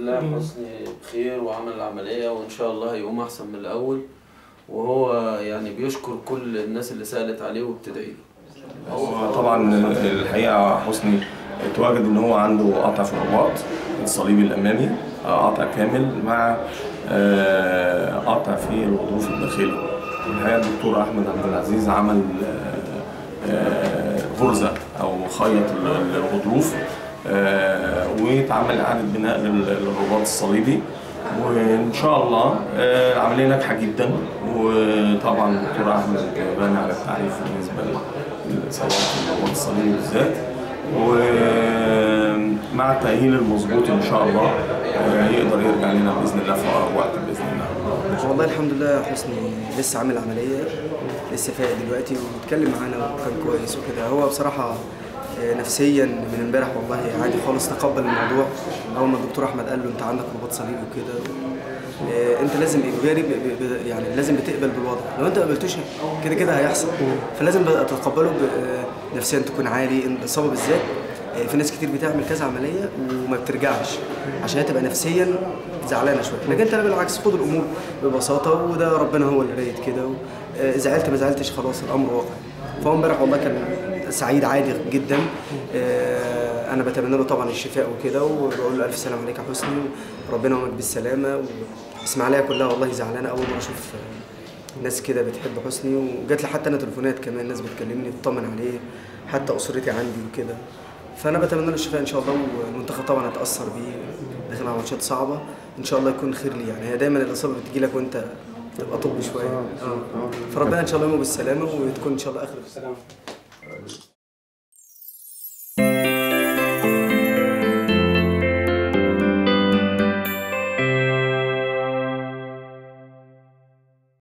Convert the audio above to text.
لله حسني بخير وعمل العملية وإن شاء الله هيقوم أحسن من الأول وهو يعني بيشكر كل الناس اللي سألت عليه وبتدعي له هو طبعا الحقيقه حسني اتواجد ان هو عنده قطع في الرباط الصليبي الامامي آه، قطع كامل مع آه، قطع في الغضروف الداخلي الحقيقه الدكتور احمد عبد العزيز عمل آه، آه، غرزه او خيط ال- الغضروف آه، واتعمل اعاده بناء لل- للرباط الصليبي وان شاء الله آه، العمليه ناجحه جدا وطبعا الدكتور احمد غني على التعريف بالنسبه لسواء الرباط الصليبي بالذات ومع التاهيل المظبوط ان شاء الله آه، يقدر يرجع لنا باذن الله في اقرب وقت باذن الله والله الحمد لله حسني لسه عامل عملية لسه فايق دلوقتي واتكلم معانا وكان كويس وكده هو بصراحة آه، نفسيا من امبارح والله عادي خالص تقبل الموضوع اول ما الدكتور احمد قال له انت عندك رباط صليبي وكده آه، انت لازم اجباري ب- ب- ب- يعني لازم بتقبل بالوضع لو انت ما قبلتوش كده كده هيحصل فلازم بقى تتقبله ب- آه، نفسيا تكون عالي الاصابه بالذات آه، في ناس كتير بتعمل كذا عمليه وما بترجعش عشان هي تبقى نفسيا زعلانه شويه لكن انت لا بالعكس خد الامور ببساطه وده ربنا هو اللي رايد كده و- آه، زعلت ما زعلتش خلاص الامر واقع فهو امبارح والله كان سعيد عادي جدا آه، انا بتمنى له طبعا الشفاء وكده وبقول له الف سلام عليك يا حسني وربنا يومك بالسلامه واسماعيليه كلها والله زعلانه اول مره اشوف آه، ناس كده بتحب حسني وجات لي حتى انا تليفونات كمان ناس بتكلمني تطمن عليه حتى اسرتي عندي وكده فانا بتمنى له الشفاء ان شاء الله والمنتخب طبعا هتاثر بيه داخل على ماتشات صعبه ان شاء الله يكون خير لي يعني هي دايما الاصابه بتجي لك وانت تبقى طب شويه اه فربنا ان شاء الله يومه بالسلامه وتكون ان شاء الله اخر السلامه